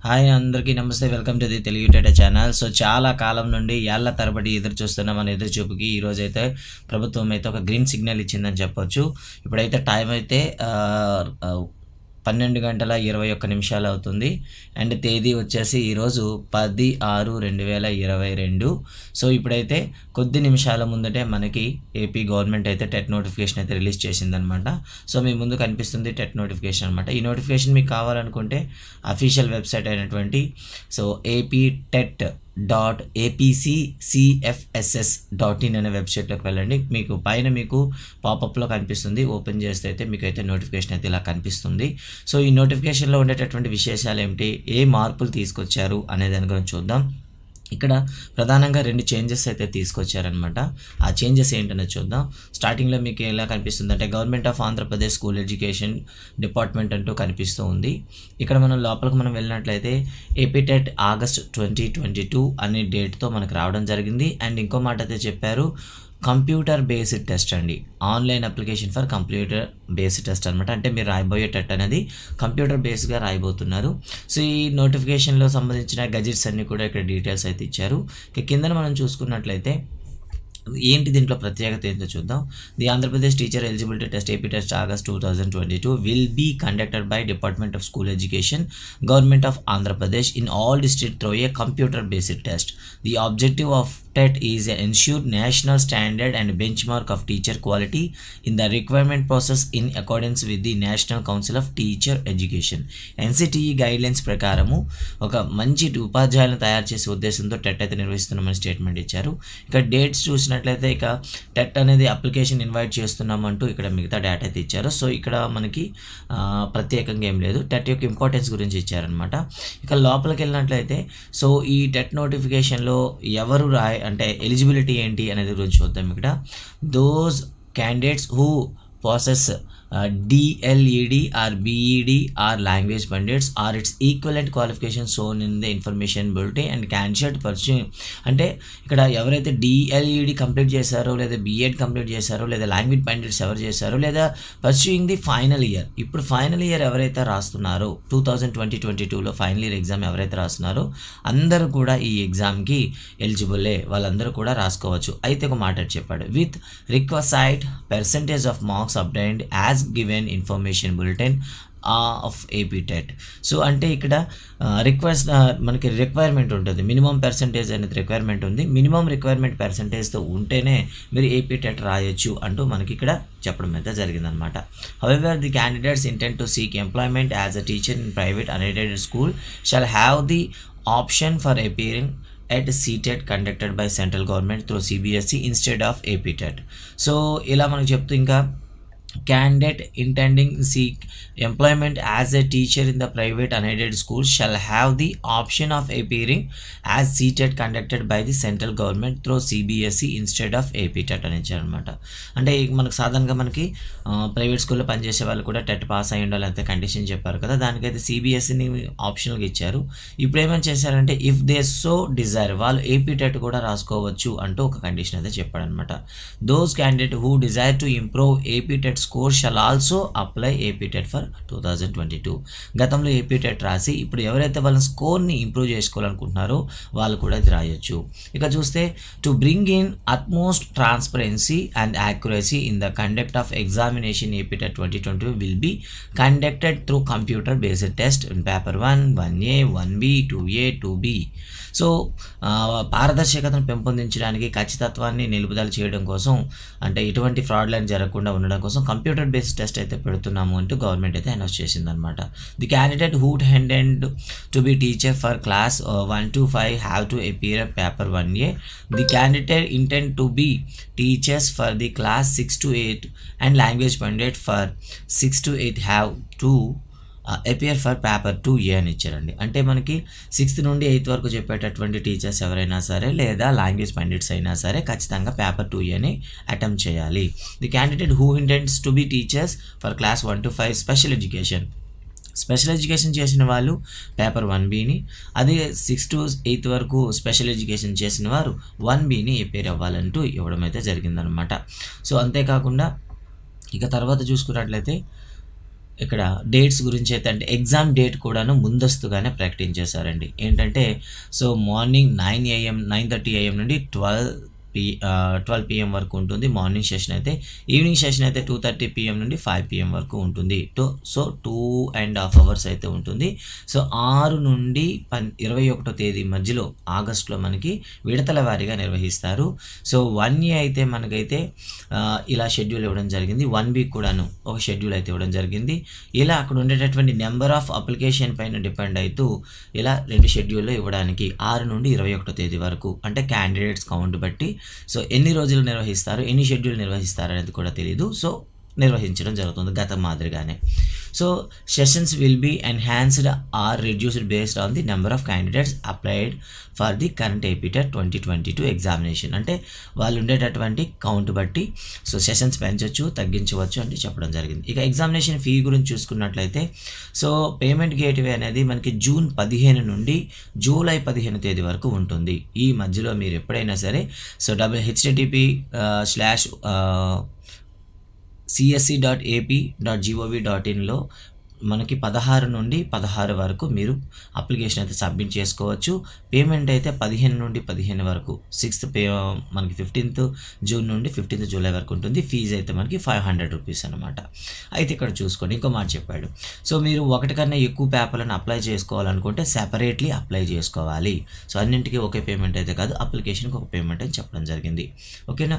Hi అందరికీ నమస్తే welcome to the Telugu టేటా ఛానల్ సో చాలా కాలం నుండి ఏళ్ల తరబడి ఎదురు చూస్తున్న మన ఎదురు చూపుకి ఈ రోజు అయితే ప్రభుత్వం అయితే ఒక గ్రీన్ సిగ్నల్ ఇచ్చిందని చెప్పొచ్చు ఇప్పుడైతే టైం అయితే ఆ, ఆ, పన్నెండు గంటల ఇరవై ఒక్క నిమిషాలు అవుతుంది అండ్ తేదీ వచ్చేసి ఈరోజు పది ఆరు రెండు వేల ఇరవై రెండు సో ఇప్పుడైతే కొద్ది నిమిషాల ముందటే మనకి ఏపీ గవర్నమెంట్ అయితే టెట్ నోటిఫికేషన్ అయితే రిలీజ్ చేసిందనమాట సో మీ ముందు కనిపిస్తుంది టెట్ నోటిఫికేషన్ అనమాట ఈ నోటిఫికేషన్ మీకు కావాలనుకుంటే అఫీషియల్ వెబ్సైట్ అయినటువంటి so AP TET dot APCCFSS dot in అనే వెబ్సైట్లోకి వెళ్ళండి మీకు పైన మీకు పాపప్లో కనిపిస్తుంది ఓపెన్ చేస్తే అయితే మీకు అయితే నోటిఫికేషన్ అయితే ఇలా కనిపిస్తుంది సో ఈ నోటిఫికేషన్లో ఉండేటటువంటి విశేషాలు ఏమిటి ఏ మార్పులు తీసుకొచ్చారు అనే దాని గురించి చూద్దాం ఇక్కడ ప్రధానంగా రెండు చేంజెస్ అయితే తీసుకొచ్చారనమాట ఆ చేంజెస్ ఏంటనేది చూద్దాం స్టార్టింగ్లో మీకు ఎలా కనిపిస్తుంది అంటే government of Andhra Pradesh school education department అంటూ కనిపిస్తూ ఉంది ఇక్కడ మనం లోపలికి మనం వెళ్ళినట్లయితే APTET August twenty twenty two అనే డేట్తో మనకు రావడం జరిగింది అండ్ ఇంకో మాట అయితే చెప్పారు కంప్యూటర్ బేస్డ్ టెస్ట్ అండి online application for computer based test అనమాట అంటే మీరు రాయబోయే టెట్ అనేది కంప్యూటర్ బేస్డ్గా రాయబోతున్నారు సో ఈ నోటిఫికేషన్లో సంబంధించిన గజెట్స్ అన్ని కూడా ఇక్కడ డీటెయిల్స్ అయితే ఇచ్చారు ఇక కిందన మనం చూసుకున్నట్లయితే ఏంటి దీంట్లో ప్రత్యేకత ఏంటో చూద్దాం the Andhra Pradesh teacher eligibility test AP test August two thousand twenty two will be conducted by department of school education government of Andhra Pradesh in all district through a computer based test the objective of TET is ensure national standard and benchmark of teacher quality in the requirement process in accordance with the national council of teacher education NCTE guidelines ప్రకారము ఒక మంచి ఉపాధ్యాయులను తయారు చేసే ఉద్దేశంతో TET అయితే నిర్వహిస్తున్నామని statement ఇచ్చారు ఇక డేట్స్ చూసినట్లయితే ఇక టెట్ అనేది అప్లికేషన్ ఇన్వైట్ చేస్తున్నామంటూ ఇక్కడ మిగతా డేటా అయితే ఇచ్చారు సో ఇక్కడ మనకి ఆ, ప్రత్యేకంగా ఏం లేదు టెట్ యొక్క ఇంపార్టెన్స్ గురించి ఇచ్చారనమాట ఇక లోపలికి వెళ్ళినట్లయితే సో ఈ టెట్ నోటిఫికేషన్లో ఎవరు రాయ్ అంటే ఎలిజిబిలిటీ ఏంటి అనేది గురించి చూద్దాం ఇక్కడ those candidates who process DElEd or BEd or language pandits or its equivalent qualification shown in the information బిలిటీ అండ్ క్యాన్షర్ట్ పర్సూ అంటే ఇక్కడ ఎవరైతే డిఎల్ఈడి కంప్లీట్ చేశారో లేదా బీఎడ్ కంప్లీట్ చేశారో లేదా లాంగ్వేజ్ పండిట్స్ ఎవరు చేశారో లేదా పర్సూయింగ్ ది ఫైనల్ ఇయర్ ఇప్పుడు ఫైనల్ ఇయర్ ఎవరైతే రాస్తున్నారో టూ థౌజండ్ ట్వంటీ ట్వంటీ టూలో ఫైనల్ ఇయర్ ఎగ్జామ్ ఎవరైతే రాస్తున్నారో అందరూ కూడా ఈ ఎగ్జామ్కి ఎలిజిబులే వాళ్ళందరూ కూడా రాసుకోవచ్చు అయితే ఒక మాట చెప్పాడు with requisite percentage of marks obtained as given information bulletin of AP TET so అంటే ఇక్కడ రిక్వెస్ట్ మనకి రిక్వైర్మెంట్ ఉంటుంది మినిమం పర్సంటేజ్ అనేది రిక్వైర్మెంట్ ఉంది మినిమం రిక్వైర్మెంట్ పర్సంటేజ్తో ఉంటేనే మీరు ఏపీ టెట్ రాయొచ్చు అంటూ మనకి ఇక్కడ చెప్పడం అయితే జరిగిందనమాట however the candidates intent to seek employment as a teacher in private unaided school shall have the option for appearing at CTET conducted by central government through CBSE instead of AP TET. So ఇలా మనకు చెప్తూ ఇంకా candidate intending seek employment as a teacher in the private unaided school shall have the option of appearing as CTET conducted by the central government through CBSE instead of AP TET అని ఇచ్చారనమాట అంటే మనకు సాధారణంగా మనకి private స్కూల్లో పనిచేసే వాళ్ళు కూడా టెట్ పాస్ అయ్యి ఉండాలి అంతే కండిషన్ చెప్పారు కదా దానికైతే సిబిఎస్ఈని ఆప్షనల్గా ఇచ్చారు ఇప్పుడు ఏమని చేశారంటే ఇఫ్ దే సో డిజైర్ వాళ్ళు ఏపీ టెట్ కూడా రాసుకోవచ్చు అంటూ ఒక కండిషన్ అయితే చెప్పాడనమాట those candidate who desire to improve AP TET score shall also apply AP TET for two thousand twenty two గతంలో ఏపీ టెట్ రాసి ఇప్పుడు ఎవరైతే వాళ్ళ స్కోర్ని ఇంప్రూవ్ చేసుకోవాలనుకుంటున్నారో వాళ్ళు కూడా ఇది రాయొచ్చు ఇక చూస్తే to bring in utmost transparency and accuracy in the conduct of examination AP TET twenty twenty will be conducted through computer based test in paper one one A one B two A two B so ఆ, పారదర్శకతను పెంపొందించడానికి ఖచ్చితత్వాన్ని నిలుపుదల చేయడం కోసం అంటే ఎటువంటి fraud line జరగకుండా ఉండడం కోసం కంప్యూటర్ బేస్డ్ టెస్ట్ అయితే పెడుతున్నాము అంటూ గవర్నమెంట్ అయితే అనౌన్స్ చేసిందనమాట the candidate who intended to be teacher for class one to five have to appear paper one A the candidate intent to be teachers for the class six to eight and language pandit for six to eight have to appear for paper two A అని ఇచ్చారండి అంటే మనకి sixth నుండి eighth వరకు చెప్పేటటువంటి teachers ఎవరైనా సరే లేదా లాంగ్వేజ్ పండిట్స్ అయినా సరే ఖచ్చితంగా పేపర్ టూ ఏని అటెంప్ట్ చేయాలి the candidate who intends to be teachers for class one to five special education special education చేసిన వాళ్ళు పేపర్ వన్ బీని అదే సిక్స్ టు ఎయిత్ వరకు స్పెషల్ ఎడ్యుకేషన్ చేసిన వారు వన్ బీని ఎపేర్ అవ్వాలంటూ ఇవ్వడం అయితే జరిగిందనమాట సో అంతేకాకుండా ఇక తర్వాత చూసుకున్నట్లయితే ఇక్కడ డేట్స్ గురించి అయితే అంటే ఎగ్జామ్ డేట్ కూడాను ముందస్తుగానే ప్రకటించేశారండి ఏంటంటే so morning nine AM nine thirty AM నుండి ట్వెల్వ్ పి ట్వెల్వ్ పిఎం వరకు ఉంటుంది మార్నింగ్ సెషన్ అయితే ఈవినింగ్ సెషన్ అయితే టూ థర్టీ పిఎం నుండి ఫైవ్ పిఎం వరకు ఉంటుంది two so two and half hours అయితే ఉంటుంది సో ఆరు నుండి పన్ ఇరవై ఒకటో తేదీ మధ్యలో ఆగస్టులో మనకి విడతల వారీగా నిర్వహిస్తారు సో వన్ ఇయర్ అయితే మనకైతే ఆ, ఇలా షెడ్యూల్ ఇవ్వడం జరిగింది వన్ వీక్ కూడాను ఒక షెడ్యూల్ అయితే ఇవ్వడం జరిగింది ఇలా అక్కడ ఉండేటటువంటి నెంబర్ ఆఫ్ అప్లికేషన్ పైన డిపెండ్ అవుతూ ఇలా రెండు షెడ్యూల్లో ఇవ్వడానికి ఆరు నుండి ఇరవై ఒకటో తేదీ వరకు అంటే క్యాండిడేట్స్ కౌంట్ బట్టి సో ఎన్ని రోజులు నిర్వహిస్తారు ఎన్ని షెడ్యూల్ నిర్వహిస్తారు అనేది కూడా తెలియదు సో నిర్వహించడం జరుగుతుంది గత మాదిరిగానే so sessions will be enhanced or reduced based on the number of candidates applied for the current ఏపీటర్ ట్వంటీ ట్వంటీ టూ ఎగ్జామినేషన్ అంటే వాళ్ళు ఉండేటటువంటి కౌంట్ బట్టి సో సెషన్స్ పెంచవచ్చు తగ్గించవచ్చు అని చెప్పడం జరిగింది ఇక ఎగ్జామినేషన్ ఫీ గురించి చూసుకున్నట్లయితే సో పేమెంట్ గేట్వే అనేది మనకి జూన్ పదిహేను నుండి జూలై పదిహేను తేదీ వరకు ఉంటుంది ఈ మధ్యలో మీరు ఎప్పుడైనా సరే so double HTTP slash CSC dot AP dot GOV dot ఇన్లో మనకి పదహారు నుండి పదహారు వరకు మీరు అప్లికేషన్ అయితే సబ్మిట్ చేసుకోవచ్చు పేమెంట్ అయితే పదిహేను నుండి పదిహేను వరకు సిక్స్త్ పే మనకి ఫిఫ్టీన్త్ జూన్ నుండి ఫిఫ్టీన్త్ జూలై వరకు ఉంటుంది ఫీజు అయితే మనకి ఫైవ్ హండ్రెడ్ రూపీస్ అనమాట అయితే ఇక్కడ చూసుకోండి ఇంకో మాట చెప్పాడు సో మీరు ఒకటి కన్నా ఎక్కువ పేపర్లను అప్లై చేసుకోవాలనుకుంటే సెపరేట్లీ అప్లై చేసుకోవాలి సో అన్నింటికీ ఒకే పేమెంట్ అయితే కాదు అప్లికేషన్కి ఒక పేమెంట్ అని చెప్పడం జరిగింది ఓకేనా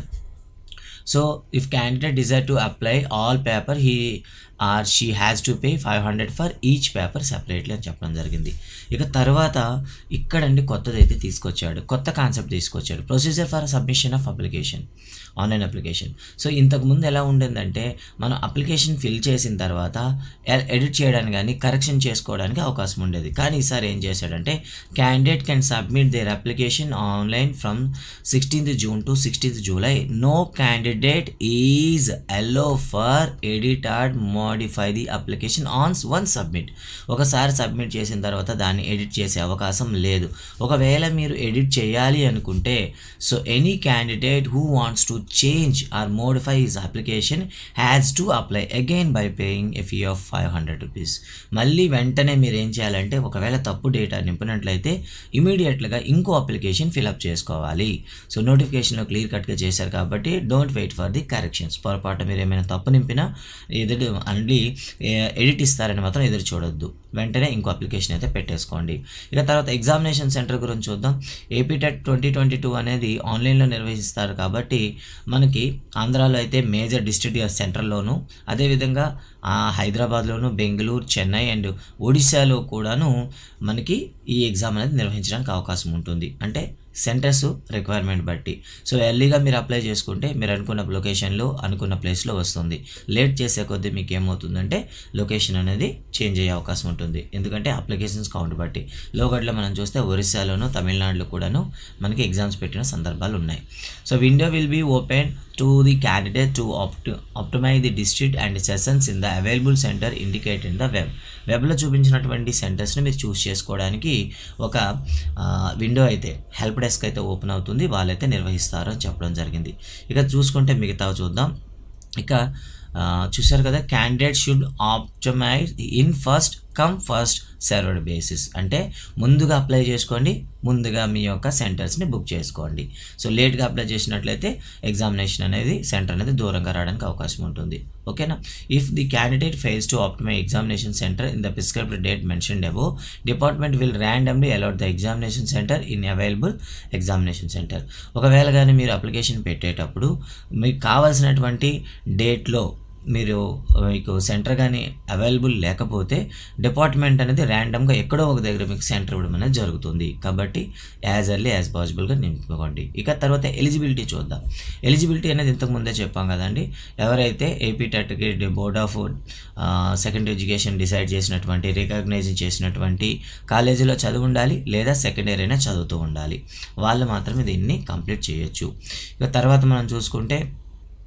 so if candidate desire to apply all paper he or she has to pay five hundred for each paper separately అని చెప్పడం జరిగింది ఇక తర్వాత ఇక్కడండి కొత్తది అయితే తీసుకొచ్చాడు కొత్త కాన్సెప్ట్ తీసుకొచ్చాడు procedure for submission of application online application so ఇంతకుముందు ఎలా ఉండిందంటే మనం అప్లికేషన్ ఫిల్ చేసిన తర్వాత ఎ- ఎడిట్ చేయడానికి కానీ కరెక్షన్ చేసుకోవడానికి అవకాశం ఉండేది కానీ ఈసారి ఏం చేశాడంటే candidate can submit their application online from sixteenth June to sixteenth July no candidate is allowed for edit or modify the application once one submit ఒకసారి సబ్మిట్ చేసిన తర్వాత దాన్ని ఎడిట్ చేసే అవకాశం లేదు ఒకవేళ మీరు ఎడిట్ చేయాలి అనుకుంటే so any candidate who wants to change or modify his application has to apply again by paying a fee of five hundred rupees మళ్ళీ వెంటనే మీరు ఏం చేయాలంటే ఒకవేళ తప్పు డేటా నింపినట్లయితే ఇమీడియట్గా ఇంకో అప్లికేషన్ ఫిలప్ చేసుకోవాలి సో నోటిఫికేషన్లో క్లియర్ కట్గా చేశారు కాబట్టి don't wait for the corrections పొరపాటు మీరు ఏమైనా తప్పు నింపినా ఎదురు అన్లీ ఎడిట్ ఇస్తారని మాత్రం ఎదురు చూడొద్దు వెంటనే ఇంకో అప్లికేషన్ అయితే పెట్టేసుకోండి ఇక తర్వాత ఎగ్జామినేషన్ సెంటర్ గురించి చూద్దాం AP TET twenty twenty two అనేది ఆన్లైన్లో నిర్వహిస్తారు కాబట్టి మనకి ఆంధ్రాలో అయితే మేజర్ డిస్ట్రిక్ట్ సెంటర్లోను అదేవిధంగా ఆ, హైదరాబాద్లోను బెంగళూరు చెన్నై అండ్ ఒడిశాలో కూడాను మనకి ఈ ఎగ్జామ్ అనేది నిర్వహించడానికి అవకాశం ఉంటుంది అంటే సెంటర్స్ రిక్వైర్మెంట్ బట్టి సో ఎర్లీగా మీరు అప్లై చేసుకుంటే మీరు అనుకున్న లొకేషన్లో అనుకున్న ప్లేస్లో వస్తుంది లేట్ చేసే కొద్దీ మీకు ఏమవుతుందంటే లొకేషన్ అనేది చేంజ్ అయ్యే అవకాశం ఉంటుంది ఎందుకంటే అప్లికేషన్స్ కౌంట్ బట్టి లోగడ్లో మనం చూస్తే ఒరిస్సాలోను తమిళనాడులో కూడాను మనకి ఎగ్జామ్స్ పెట్టిన సందర్భాలు ఉన్నాయి so window will be open to the candidate to opt optimise the district and sessions in the available centre indicate in the web వెబ్లో చూపించినటువంటి సెంటర్స్ని మీరు చూస్ చేసుకోవడానికి ఒక విండో అయితే హెల్ప్ డెస్క్ అయితే ఓపెన్ అవుతుంది వాళ్ళైతే నిర్వహిస్తారు అని చెప్పడం జరిగింది ఇక చూసుకుంటే మిగతా చూద్దాం ఇక ఆ, చూశారు కదా candidate should optimise in first come first served basis అంటే ముందుగా అప్లై చేసుకోండి ముందుగా మీ యొక్క సెంటర్స్ని బుక్ చేసుకోండి సో లేట్గా అప్లై చేసినట్లయితే ఎగ్జామినేషన్ అనేది సెంటర్ అనేది దూరంగా రావడానికి అవకాశం ఉంటుంది ఓకేనా if the candidate fails to optimise examination centre in the prescribed date mention above department will randomly allot the examination centre in available examination centre ఒకవేళ కానీ మీరు అప్లికేషన్ పెట్టేటప్పుడు మీకు కావాల్సినటువంటి డేట్లో మీరు మీకు సెంటర్ కానీ అవైలబుల్ లేకపోతే డిపార్ట్మెంట్ అనేది ర్యాండమ్గా ఎక్కడో ఒక దగ్గర మీకు సెంటర్ ఇవ్వడం అనేది జరుగుతుంది కాబట్టి యాజ్ ఎర్లీ యాజ్ పాసిబుల్గా నింపుకోండి ఇక తర్వాత ఎలిజిబిలిటీ చూద్దాం ఎలిజిబిలిటీ అనేది ఇంతకు ముందే చెప్పాం కదండి ఎవరైతే ఏపీ టెట్కి board of secondary education decide చేసినటువంటి రికగ్నైజ్ చేసినటువంటి కాలేజీలో చదువు ఉండాలి లేదా సెకండరీ అయినా చదువుతూ ఉండాలి వాళ్ళు మాత్రమే దీన్ని కంప్లీట్ చేయొచ్చు ఇక తర్వాత మనం చూసుకుంటే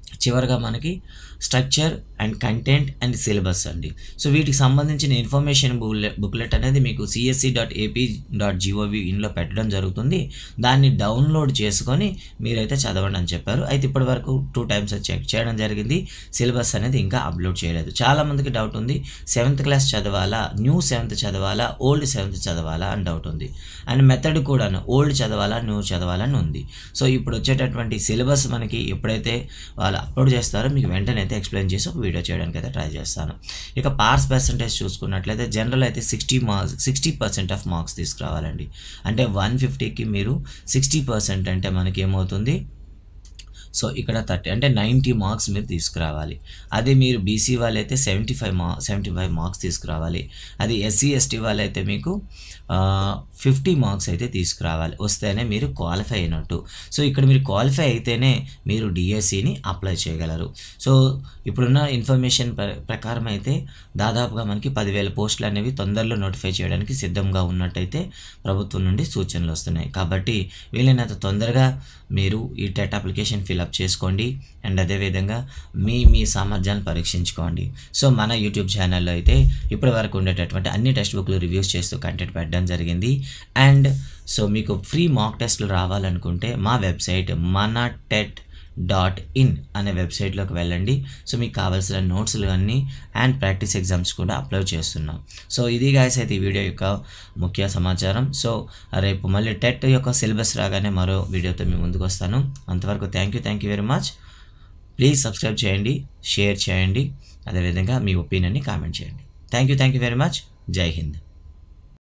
చివరిగా మనకి structure and content and syllabus అండి సో వీటికి సంబంధించిన ఇన్ఫర్మేషన్ బుక్లెట్ అనేది మీకు CSC dot AP dot GOV ఇన్లో పెట్టడం జరుగుతుంది దాన్ని డౌన్లోడ్ చేసుకొని మీరైతే చదవండి అని చెప్పారు అయితే ఇప్పటి వరకు టూ టైమ్స్ చెక్ చేయడం జరిగింది సిలబస్ అనేది ఇంకా అప్లోడ్ చేయలేదు చాలామందికి డౌట్ ఉంది సెవెంత్ క్లాస్ చదవాలా న్యూ సెవెంత్ చదవాలా ఓల్డ్ సెవెంత్ చదవాలా అని డౌట్ ఉంది అండ్ మెథడ్ కూడాను ఓల్డ్ చదవాలా న్యూ చదవాలా అని ఉంది సో ఇప్పుడు వచ్చేటటువంటి సిలబస్ మనకి ఎప్పుడైతే వాళ్ళు అప్లోడ్ చేస్తారో మీకు వెంటనే అయితే ఎక్స్ప్లెయిన్ చేసి ఒక వీడియో చేయడానికి అయితే ట్రై చేస్తాను ఇక పాస్ పర్సంటేజ్ చూసుకున్నట్లయితే జనరల్ అయితే sixty marks sixty percent of marks తీసుకురావాలండి అంటే వన్ ఫిఫ్టీకి మీరు సిక్స్టీ పర్సెంట్ అంటే మనకి ఏమవుతుంది సో ఇక్కడ థర్టీ అంటే నైంటీ మార్క్స్ మీరు తీసుకురావాలి అదే మీరు బీసీ వాళ్ళైతే సెవెంటీ ఫైవ్ మా సెవెంటీ ఫైవ్ మార్క్స్ తీసుకురావాలి అది ఎస్సీ ఎస్టీ వాళ్ళైతే మీకు ఫిఫ్టీ మార్క్స్ అయితే తీసుకురావాలి వస్తేనే మీరు క్వాలిఫై అయినట్టు సో ఇక్కడ మీరు క్వాలిఫై అయితేనే మీరు డిఎస్సిని అప్లై చేయగలరు సో ఇప్పుడున్న ఇన్ఫర్మేషన్ ప్ర- ప్రకారం అయితే దాదాపుగా మనకి పదివేల పోస్టులు అనేవి తొందరలో నోటిఫై చేయడానికి సిద్ధంగా ఉన్నట్టయితే ప్రభుత్వం నుండి సూచనలు వస్తున్నాయి కాబట్టి వీలైనంత తొందరగా మీరు ఈ టెట్ అప్లికేషన్ ఫిలప్ చేసుకోండి అండ్ అదేవిధంగా మీ మీ సామర్థ్యాన్ని పరీక్షించుకోండి సో మన యూట్యూబ్ ఛానల్లో అయితే ఇప్పటి వరకు ఉండేటటువంటి అన్ని టెక్స్ట్ బుక్లు రివ్యూస్ చేస్తూ కంటెంట్ పెట్టడం జరిగింది అండ్ సో మీకు ఫ్రీ మాక్ టెస్ట్లు రావాలనుకుంటే మా వెబ్సైట్ మన టెట్ డాట్ ఇన్ అనే వెబ్సైట్లోకి వెళ్ళండి సో మీకు కావాల్సిన నోట్స్లు అన్నీ అండ్ ప్రాక్టీస్ ఎగ్జామ్స్ కూడా అప్లోడ్ చేస్తున్నాం సో ఇది గాయస్ అయితే ఈ వీడియో యొక్క ముఖ్య సమాచారం సో రేపు మళ్ళీ టెట్ యొక్క సిలబస్ రాగానే మరో వీడియోతో మీ ముందుకు వస్తాను అంతవరకు thank you thank you very much please subscribe చేయండి షేర్ చేయండి అదేవిధంగా మీ ఒపీనియన్ని కామెంట్ చేయండి thank you thank you very much Jai Hind